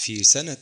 في سنة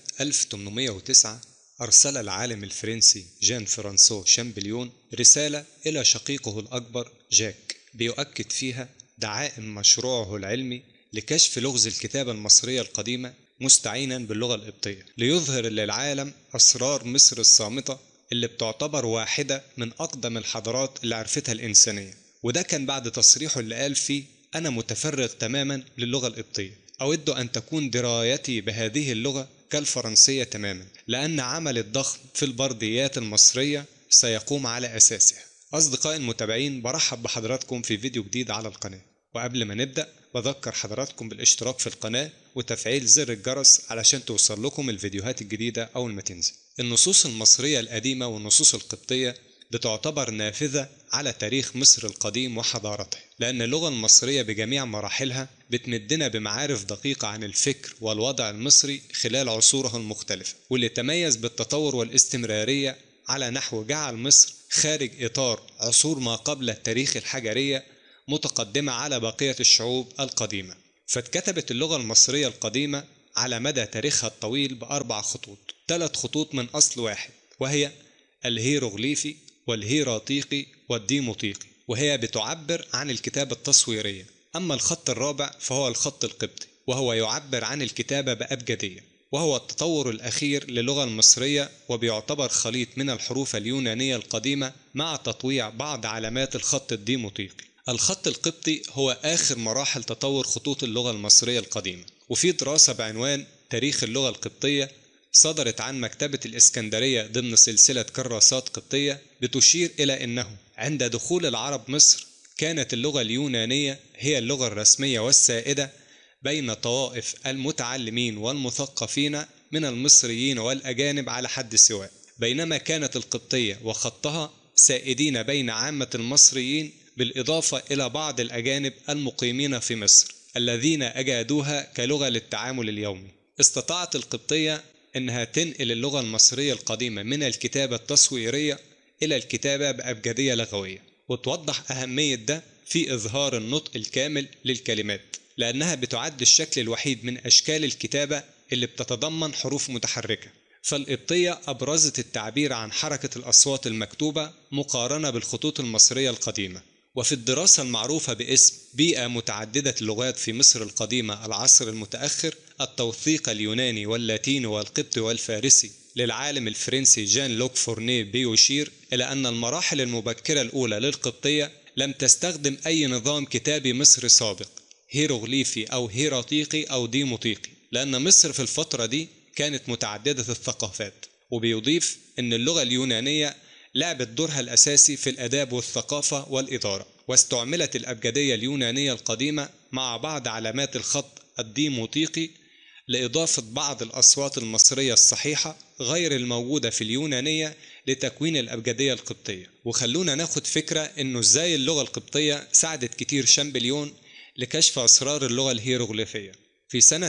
1809 أرسل العالم الفرنسي جان فرانسو شامبليون رسالة إلى شقيقه الأكبر جاك بيؤكد فيها دعائم مشروعه العلمي لكشف لغز الكتابة المصرية القديمة مستعينا باللغة القبطية ليظهر للعالم أسرار مصر الصامتة اللي بتعتبر واحدة من أقدم الحضارات اللي عرفتها الإنسانية وده كان بعد تصريحه اللي قال فيه أنا متفرغ تماما للغة القبطية أود أن تكون درايتي بهذه اللغة كالفرنسية تماما لأن عمل الضخم في البرديات المصرية سيقوم على أساسها أصدقائي المتابعين برحب بحضراتكم في فيديو جديد على القناة وقبل ما نبدأ بذكر حضراتكم بالاشتراك في القناة وتفعيل زر الجرس علشان توصل لكم الفيديوهات الجديدة أول ما تنزل النصوص المصرية القديمة والنصوص القبطية بتعتبر نافذة على تاريخ مصر القديم وحضارته لأن اللغة المصرية بجميع مراحلها بتمدنا بمعارف دقيقة عن الفكر والوضع المصري خلال عصورها المختلفة واللي تميز بالتطور والاستمرارية على نحو جعل مصر خارج إطار عصور ما قبل التاريخ الحجرية متقدمة على بقية الشعوب القديمة فاتكتبت اللغة المصرية القديمة على مدى تاريخها الطويل بأربع خطوط ثلاث خطوط من أصل واحد وهي الهيروغليفي والهيراطيقي والديموطيقي وهي بتعبر عن الكتابة التصويرية أما الخط الرابع فهو الخط القبطي وهو يعبر عن الكتابة بأبجدية وهو التطور الأخير للغة المصرية وبيعتبر خليط من الحروف اليونانية القديمة مع تطويع بعض علامات الخط الديموطيقي الخط القبطي هو آخر مراحل تطور خطوط اللغة المصرية القديمة وفي دراسة بعنوان تاريخ اللغة القبطية صدرت عن مكتبة الإسكندرية ضمن سلسلة كراسات قبطية بتشير إلى أنه عند دخول العرب مصر كانت اللغة اليونانية هي اللغة الرسمية والسائدة بين طوائف المتعلمين والمثقفين من المصريين والأجانب على حد سواء بينما كانت القبطية وخطها سائدين بين عامة المصريين بالإضافة إلى بعض الأجانب المقيمين في مصر الذين أجادوها كلغة للتعامل اليومي استطاعت القبطية أنها تنقل اللغة المصرية القديمة من الكتابة التصويرية إلى الكتابة بأبجدية لغوية وتوضح أهمية ده في إظهار النطق الكامل للكلمات لأنها بتعد الشكل الوحيد من أشكال الكتابة اللي بتتضمن حروف متحركة فالقبطية أبرزت التعبير عن حركة الأصوات المكتوبة مقارنة بالخطوط المصرية القديمة وفي الدراسة المعروفة باسم بيئة متعددة اللغات في مصر القديمة العصر المتأخر التوثيق اليوناني واللاتيني والقبطي والفارسي للعالم الفرنسي جان لوك فورنيه بيشير إلى أن المراحل المبكرة الأولى للقبطية لم تستخدم أي نظام كتابي مصري سابق هيروغليفي أو هيراطيقي أو ديموطيقي لأن مصر في الفترة دي كانت متعددة الثقافات وبيضيف أن اللغة اليونانية لعبت دورها الأساسي في الآداب والثقافة والإدارة واستعملت الأبجدية اليونانية القديمة مع بعض علامات الخط الديموطيقي لإضافة بعض الأصوات المصرية الصحيحة غير الموجودة في اليونانية لتكوين الأبجدية القبطية وخلونا ناخد فكرة إنه إزاي اللغة القبطية ساعدت كتير شامبليون لكشف أسرار اللغة الهيروغليفية في سنة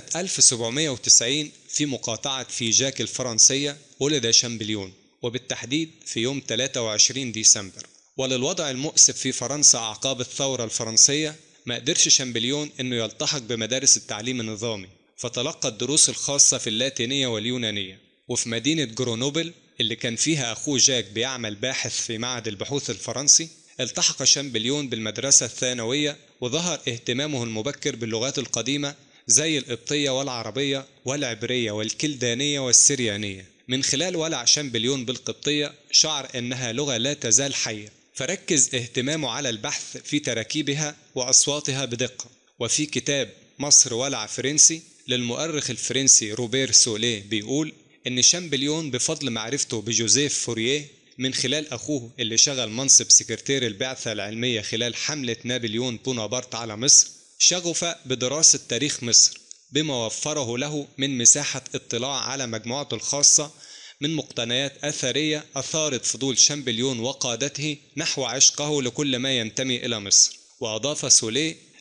1790 في مقاطعة فيجاك الفرنسية ولد شامبليون وبالتحديد في يوم 23 ديسمبر وللوضع المؤسف في فرنسا أعقاب الثورة الفرنسية ما قدرش شامبليون إنه يلتحق بمدارس التعليم النظامي فتلقى الدروس الخاصة في اللاتينية واليونانية وفي مدينة جرونوبل اللي كان فيها أخوه جاك بيعمل باحث في معهد البحوث الفرنسي التحق شامبليون بالمدرسة الثانوية وظهر اهتمامه المبكر باللغات القديمة زي القبطية والعربية والعبرية والكلدانية والسريانية من خلال ولع شامبليون بالقبطية شعر أنها لغة لا تزال حية فركز اهتمامه على البحث في تراكيبها وأصواتها بدقة وفي كتاب مصر ولع فرنسي للمؤرخ الفرنسي روبير سوليه بيقول إن شامبليون بفضل معرفته بجوزيف فوريه من خلال أخوه اللي شغل منصب سكرتير البعثة العلمية خلال حملة نابليون بونابرت على مصر شغف بدراسة تاريخ مصر بما وفره له من مساحة اطلاع على مجموعته الخاصة من مقتنيات أثرية أثارت فضول شامبليون وقادته نحو عشقه لكل ما ينتمي إلى مصر وأضاف سوليه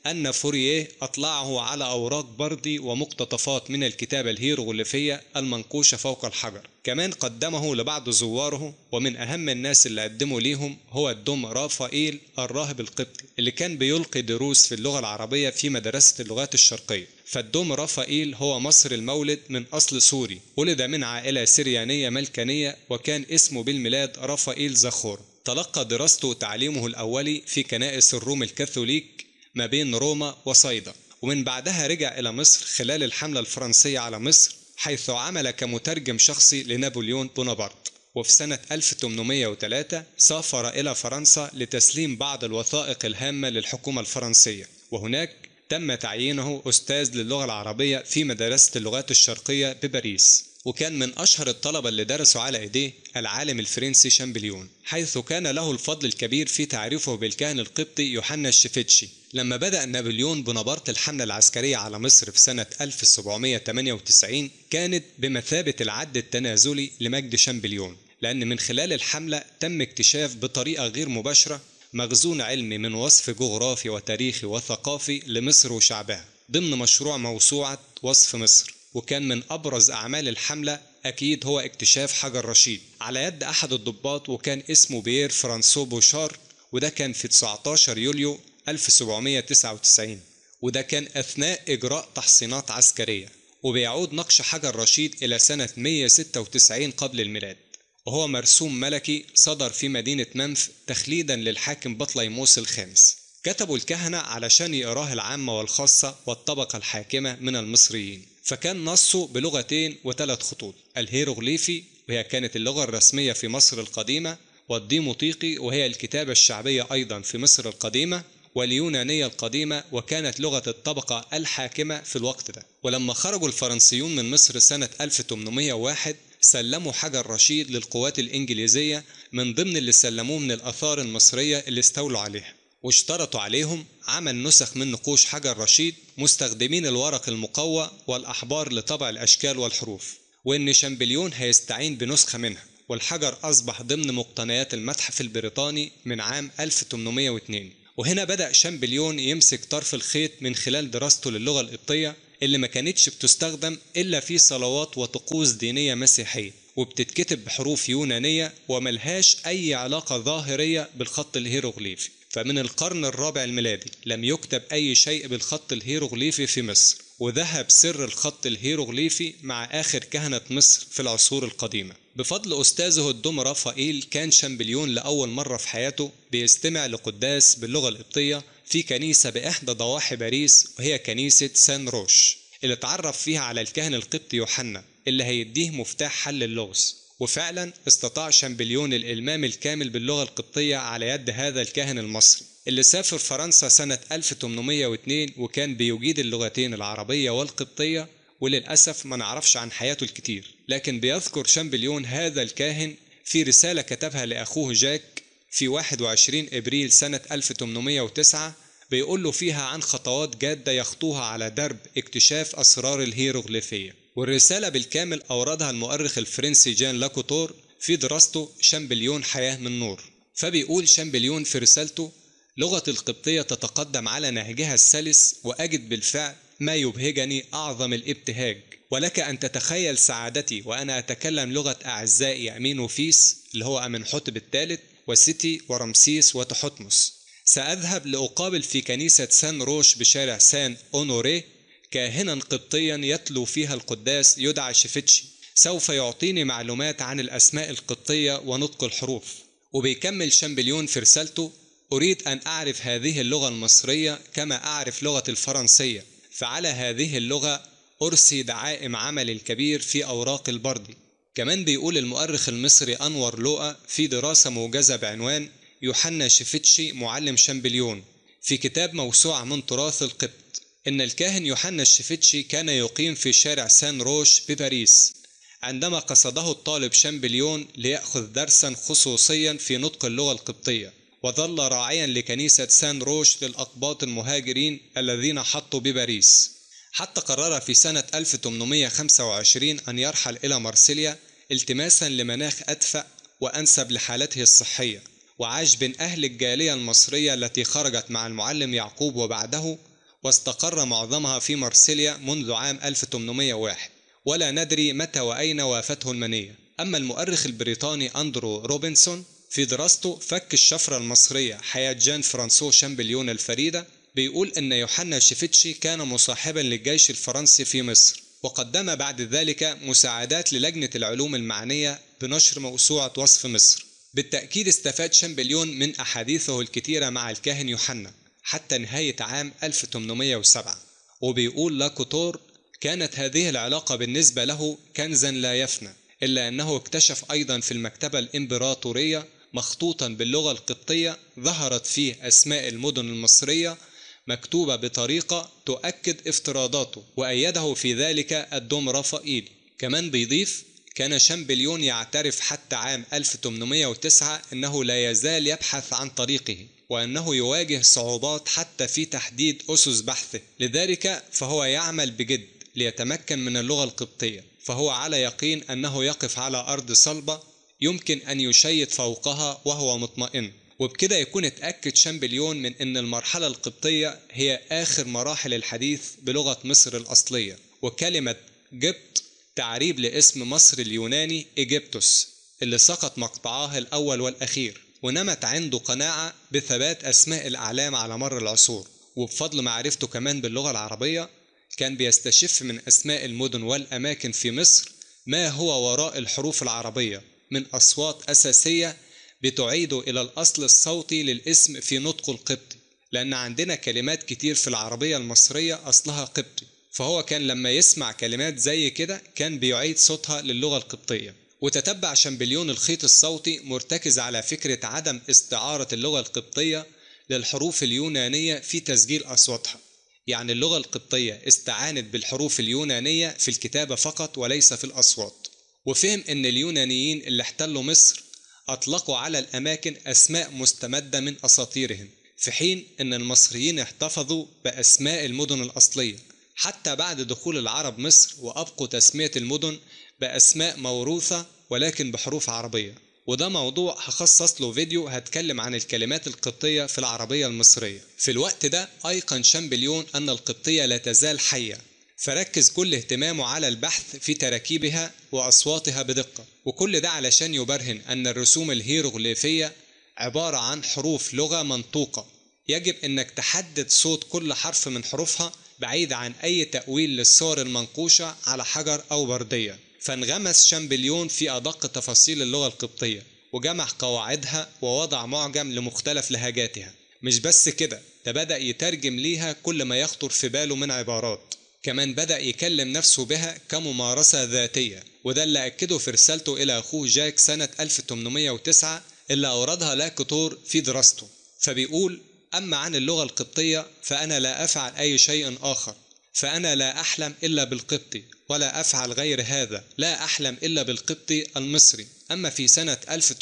أن فوريه أطلعه على أوراق بردي ومقتطفات من الكتابة الهيروغليفية المنقوشة فوق الحجر كمان قدمه لبعض زواره ومن أهم الناس اللي قدموا ليهم هو الدم رافائيل الراهب القبطي اللي كان بيلقي دروس في اللغة العربية في مدرسة اللغات الشرقية فالدوم رافائيل هو مصر المولد من أصل سوري ولد من عائلة سريانية ملكانية وكان اسمه بالميلاد رافائيل زخور تلقى دراسته وتعليمه الأولي في كنائس الروم الكاثوليك ما بين روما وصيدا ومن بعدها رجع إلى مصر خلال الحملة الفرنسية على مصر حيث عمل كمترجم شخصي لنابليون بونابرت وفي سنة 1803 سافر إلى فرنسا لتسليم بعض الوثائق الهامة للحكومة الفرنسية وهناك تم تعيينه أستاذ للغة العربية في مدرسة اللغات الشرقية بباريس وكان من أشهر الطلبة اللي درسوا على إيديه العالم الفرنسي شامبليون حيث كان له الفضل الكبير في تعريفه بالكاهن القبطي يوحنا الشفتشي لما بدأ نابليون بونابرت الحملة العسكرية على مصر في سنة 1798 كانت بمثابة العد التنازلي لمجد شامبليون لأن من خلال الحملة تم اكتشاف بطريقة غير مباشرة مخزون علمي من وصف جغرافي وتاريخي وثقافي لمصر وشعبها ضمن مشروع موسوعة وصف مصر وكان من أبرز أعمال الحملة أكيد هو اكتشاف حجر رشيد على يد أحد الضباط وكان اسمه بيير فرانسو بوشار وده كان في 19 يوليو 1799 وده كان أثناء إجراء تحصينات عسكرية وبيعود نقش حجر رشيد إلى سنة 196 قبل الميلاد وهو مرسوم ملكي صدر في مدينة منف تخليدا للحاكم بطليموس الخامس كتبوا الكهنة علشان يقراه العامة والخاصة والطبقة الحاكمة من المصريين فكان نصه بلغتين وثلاث خطوط الهيروغليفي وهي كانت اللغة الرسمية في مصر القديمة والديموطيقي وهي الكتابة الشعبية أيضا في مصر القديمة واليونانية القديمة وكانت لغة الطبقة الحاكمة في الوقت ده ولما خرجوا الفرنسيون من مصر سنة 1801 سلموا حجر رشيد للقوات الإنجليزية من ضمن اللي سلموه من الآثار المصرية اللي استولوا عليها واشترطوا عليهم عمل نسخ من نقوش حجر رشيد مستخدمين الورق المقوى والأحبار لطبع الأشكال والحروف وإن شامبليون هيستعين بنسخة منها والحجر أصبح ضمن مقتنيات المتحف البريطاني من عام 1802 وهنا بدأ شامبليون يمسك طرف الخيط من خلال دراسته للغة القبطية اللي ما كانتش بتستخدم إلا في صلوات وطقوس دينية مسيحية وبتتكتب بحروف يونانية وملهاش أي علاقة ظاهرية بالخط الهيروغليفي فمن القرن الرابع الميلادي لم يكتب أي شيء بالخط الهيروغليفي في مصر وذهب سر الخط الهيروغليفي مع آخر كهنة مصر في العصور القديمة بفضل أستاذه الدم رافائيل كان شامبليون لأول مرة في حياته بيستمع لقداس باللغة القبطية في كنيسة بإحدى ضواحي باريس وهي كنيسة سان روش اللي اتعرف فيها على الكاهن القبطي يوحنا اللي هيديه مفتاح حل اللغز وفعلا استطاع شامبليون الإلمام الكامل باللغة القبطية على يد هذا الكاهن المصري اللي سافر فرنسا سنة 1802 وكان بيجيد اللغتين العربية والقبطية وللأسف ما نعرفش عن حياته الكتير لكن بيذكر شامبليون هذا الكاهن في رسالة كتبها لأخوه جاك في 21 إبريل سنة 1809 بيقول له فيها عن خطوات جادة يخطوها على درب اكتشاف أسرار الهيروغليفية والرسالة بالكامل أوردها المؤرخ الفرنسي جان لاكوتور في دراسته شامبليون حياة من نور فبيقول شامبليون في رسالته لغة القبطية تتقدم على نهجها السلس وأجد بالفعل ما يبهجني أعظم الابتهاج ولك أن تتخيل سعادتي وأنا أتكلم لغة أعزائي أمين وفيس اللي هو أمنحتب الثالث وسيتي ورمسيس وتحتمس سأذهب لأقابل في كنيسة سان روش بشارع سان أونوري كاهنا قبطيا يتلو فيها القداس يدعى شفتشي سوف يعطيني معلومات عن الأسماء القبطية ونطق الحروف وبيكمل شامبليون في رسالته أريد أن أعرف هذه اللغة المصرية كما أعرف لغة الفرنسية فعلى هذه اللغة أرسي دعائم عمل الكبير في أوراق البردي كمان بيقول المؤرخ المصري أنور لوقا في دراسة موجزة بعنوان يوحنا شفتشي معلم شامبليون في كتاب موسوعة من تراث القبط إن الكاهن يوحنا الشفتشي كان يقيم في شارع سان روش بباريس عندما قصده الطالب شامبليون ليأخذ درسا خصوصيا في نطق اللغة القبطية وظل راعيا لكنيسة سان روش للأقباط المهاجرين الذين حطوا بباريس حتى قرر في سنة 1825 أن يرحل إلى مرسيليا التماسا لمناخ أدفأ وأنسب لحالته الصحية وعاش بين أهل الجالية المصرية التي خرجت مع المعلم يعقوب وبعده واستقر معظمها في مارسيليا منذ عام 1801 ولا ندري متى وأين وافته المنية أما المؤرخ البريطاني أندرو روبنسون في دراسته فك الشفرة المصرية حياة جان فرانسو شامبليون الفريدة بيقول إن يوحنا شيفتشي كان مصاحبا للجيش الفرنسي في مصر وقدم بعد ذلك مساعدات للجنة العلوم المعنية بنشر موسوعة وصف مصر بالتأكيد استفاد شامبليون من أحاديثه الكثيرة مع الكاهن يوحنا حتى نهاية عام 1807 وبيقول لاكوتور كانت هذه العلاقة بالنسبة له كنزا لا يفنى إلا أنه اكتشف أيضا في المكتبة الإمبراطورية مخطوطا باللغة القبطية ظهرت فيه أسماء المدن المصرية مكتوبة بطريقة تؤكد افتراضاته وأيده في ذلك الدوم رافائيل كمان بيضيف كان شامبليون يعترف حتى عام 1809 أنه لا يزال يبحث عن طريقه وأنه يواجه صعوبات حتى في تحديد أسس بحثه لذلك فهو يعمل بجد ليتمكن من اللغة القبطية فهو على يقين أنه يقف على أرض صلبة يمكن أن يشيد فوقها وهو مطمئن وبكده يكون اتأكد شامبليون من أن المرحلة القبطية هي آخر مراحل الحديث بلغة مصر الأصلية وكلمة جبت تعريب لاسم مصر اليوناني إيجيبتوس اللي سقط مقطعاه الأول والأخير ونمت عنده قناعة بثبات أسماء الأعلام على مر العصور وبفضل معرفته كمان باللغة العربية كان بيستشف من أسماء المدن والأماكن في مصر ما هو وراء الحروف العربية من أصوات أساسية بتعيد إلى الأصل الصوتي للاسم في نطقه القبطي لأن عندنا كلمات كتير في العربية المصرية أصلها قبطي فهو كان لما يسمع كلمات زي كده كان بيعيد صوتها للغة القبطية وتتبع شامبليون الخيط الصوتي مرتكز على فكرة عدم استعارة اللغة القبطية للحروف اليونانية في تسجيل أصواتها يعني اللغة القبطية استعانت بالحروف اليونانية في الكتابة فقط وليس في الأصوات وفهم أن اليونانيين اللي احتلوا مصر أطلقوا على الأماكن أسماء مستمدة من أساطيرهم في حين أن المصريين احتفظوا بأسماء المدن الأصلية حتى بعد دخول العرب مصر وأبقوا تسمية المدن بأسماء موروثة ولكن بحروف عربية وده موضوع هخصص له فيديو هتكلم عن الكلمات القبطية في العربية المصرية في الوقت ده أيقن شامبليون أن القبطية لا تزال حية فركز كل اهتمامه على البحث في تراكيبها وأصواتها بدقة وكل ده علشان يبرهن أن الرسوم الهيروغليفية عبارة عن حروف لغة منطوقة يجب أنك تحدد صوت كل حرف من حروفها بعيد عن أي تأويل للصور المنقوشة على حجر أو بردية فانغمس شامبليون في أدق تفاصيل اللغة القبطية وجمع قواعدها ووضع معجم لمختلف لهجاتها مش بس كده ده بدأ يترجم ليها كل ما يخطر في باله من عبارات كمان بدأ يكلم نفسه بها كممارسة ذاتية وده اللي أكده في رسالته إلى أخوه جاك سنة 1809 اللي أوردها لاكتور في دراسته فبيقول أما عن اللغة القبطية فأنا لا أفعل أي شيء آخر فأنا لا أحلم إلا بالقبطي ولا أفعل غير هذا لا أحلم إلا بالقبطي المصري أما في سنة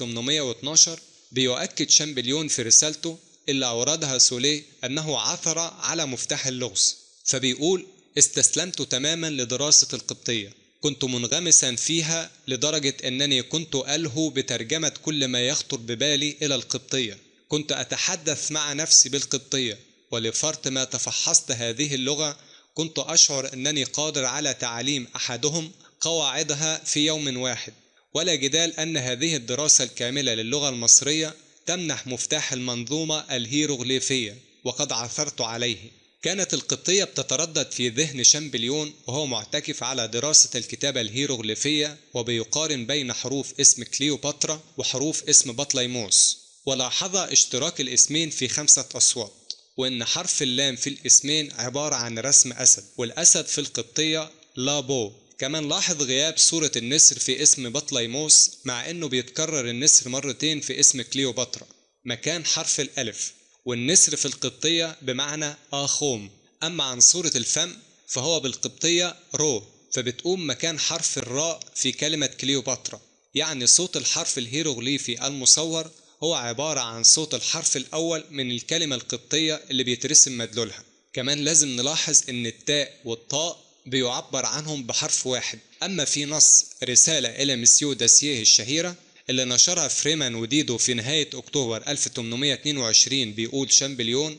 1812 بيؤكد شامبليون في رسالته اللي أوردها سوليه أنه عثر على مفتاح اللغز فبيقول استسلمت تماما لدراسة القبطية كنت منغمسا فيها لدرجة أنني كنت ألهو بترجمة كل ما يخطر ببالي إلى القبطية كنت أتحدث مع نفسي بالقبطية ولفرط ما تفحصت هذه اللغة كنت أشعر أنني قادر على تعليم أحدهم قواعدها في يوم واحد ولا جدال أن هذه الدراسة الكاملة للغة المصرية تمنح مفتاح المنظومة الهيروغليفية وقد عثرت عليه كانت القبطية بتتردد في ذهن شامبليون وهو معتكف على دراسة الكتابة الهيروغليفية وبيقارن بين حروف اسم كليوباترا وحروف اسم بطليموس ولاحظ اشتراك الاسمين في خمسة أصوات وإن حرف اللام في الاسمين عبارة عن رسم أسد والأسد في القبطية لابو كمان لاحظ غياب صورة النسر في اسم بطليموس مع إنه بيتكرر النسر مرتين في اسم كليوباترا مكان حرف الألف والنسر في القبطية بمعنى آخوم أما عن صورة الفم فهو بالقبطية رو فبتقوم مكان حرف الراء في كلمة كليوباترا يعني صوت الحرف الهيروغليفي المصور هو عبارة عن صوت الحرف الأول من الكلمة القبطية اللي بيترسم مدلولها كمان لازم نلاحظ إن التاء والطاء بيعبر عنهم بحرف واحد أما في نص رسالة إلى مسيو داسيه الشهيرة اللي نشرها فريمان وديدو في نهاية أكتوبر 1822 بيقول شامبليون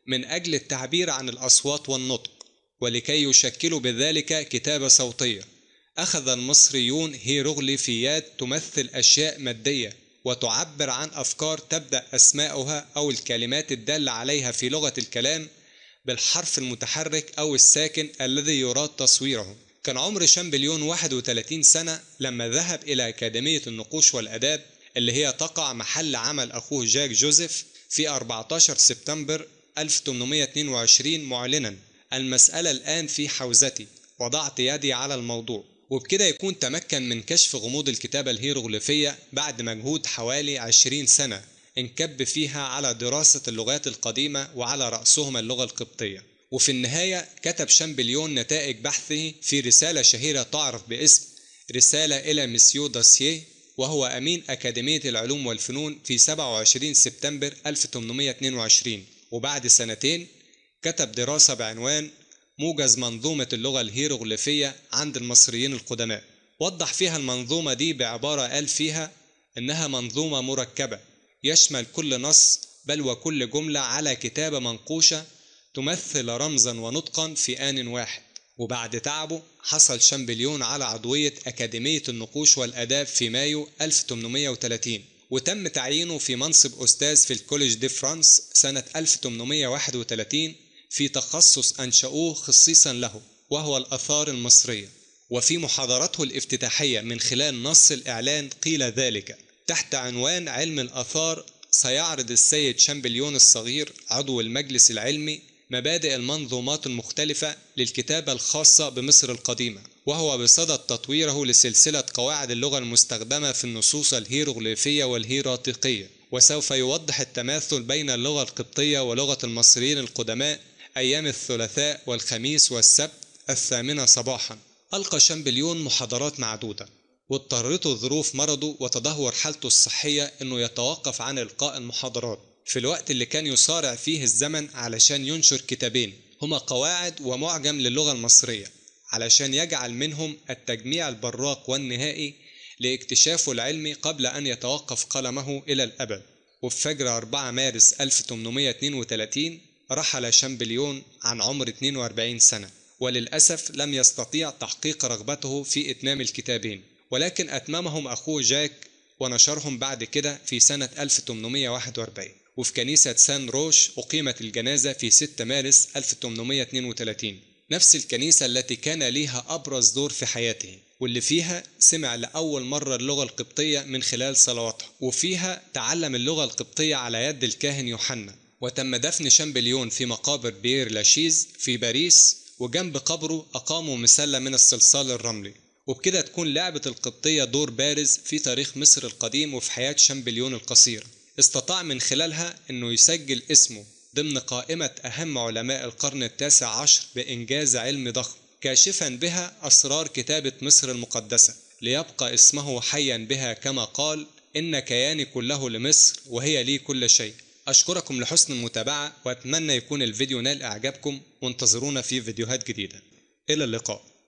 من أجل التعبير عن الأصوات والنطق ولكي يشكلوا بذلك كتابة صوتية أخذ المصريون هيروغليفيات تمثل أشياء مادية وتعبر عن أفكار تبدأ أسماؤها أو الكلمات الدالة عليها في لغة الكلام بالحرف المتحرك أو الساكن الذي يراد تصويره كان عمر شامبليون 31 سنة لما ذهب إلى أكاديمية النقوش والأداب اللي هي تقع محل عمل أخوه جاك جوزيف في 14 سبتمبر 1822 معلنا المسألة الآن في حوزتي وضعت يدي على الموضوع وبكده يكون تمكن من كشف غموض الكتابة الهيروغليفية بعد مجهود حوالي 20 سنة انكب فيها على دراسة اللغات القديمة وعلى رأسهما اللغة القبطية وفي النهاية كتب شامبليون نتائج بحثه في رسالة شهيرة تعرف باسم رسالة إلى مسيو داسيه وهو أمين أكاديمية العلوم والفنون في 27 سبتمبر 1822 وبعد سنتين كتب دراسة بعنوان موجز منظومة اللغة الهيروغليفية عند المصريين القدماء وضح فيها المنظومة دي بعبارة قال فيها إنها منظومة مركبة يشمل كل نص بل وكل جملة على كتابة منقوشة تمثل رمزا ونطقا في آن واحد وبعد تعبه حصل شامبليون على عضوية أكاديمية النقوش والآداب في مايو 1830 وتم تعيينه في منصب أستاذ في الكوليج دي فرانس سنة 1831 في تخصص أنشأوه خصيصا له وهو الآثار المصرية وفي محاضرته الافتتاحية من خلال نص الإعلان قيل ذلك تحت عنوان علم الآثار سيعرض السيد شامبليون الصغير عضو المجلس العلمي مبادئ المنظومات المختلفة للكتابة الخاصة بمصر القديمة وهو بصدد تطويره لسلسلة قواعد اللغة المستخدمة في النصوص الهيروغليفية والهيراتيقية وسوف يوضح التماثل بين اللغة القبطية ولغة المصريين القدماء أيام الثلاثاء والخميس والسبت الثامنة صباحا ألقى شامبليون محاضرات معدودة واضطرته ظروف مرضه وتدهور حالته الصحية أنه يتوقف عن إلقاء المحاضرات في الوقت اللي كان يصارع فيه الزمن علشان ينشر كتابين هما قواعد ومعجم للغة المصرية علشان يجعل منهم التجميع البراق والنهائي لاكتشافه العلمي قبل أن يتوقف قلمه إلى الأبد وفي فجر 4 مارس 1832 رحل شامبليون عن عمر 42 سنة وللأسف لم يستطيع تحقيق رغبته في إتمام الكتابين ولكن أتممهم أخوه جاك ونشرهم بعد كده في سنة 1841 وفي كنيسة سان روش أقيمت الجنازة في 6 مارس 1832 نفس الكنيسة التي كان ليها أبرز دور في حياته واللي فيها سمع لأول مرة اللغة القبطية من خلال صلواتها وفيها تعلم اللغة القبطية على يد الكاهن يوحنا وتم دفن شامبليون في مقابر بيير لاشيز في باريس وجنب قبره أقاموا مسلة من الصلصال الرملي وبكده تكون لعبة القبطية دور بارز في تاريخ مصر القديم وفي حياة شامبليون القصيرة استطاع من خلالها أنه يسجل اسمه ضمن قائمة أهم علماء القرن التاسع عشر بإنجاز علمي ضخم كاشفا بها أسرار كتابة مصر المقدسة ليبقى اسمه حيا بها كما قال إن كياني كله لمصر وهي لي كل شيء أشكركم لحسن المتابعة وأتمنى يكون الفيديو نال إعجابكم وانتظرونا في فيديوهات جديدة إلى اللقاء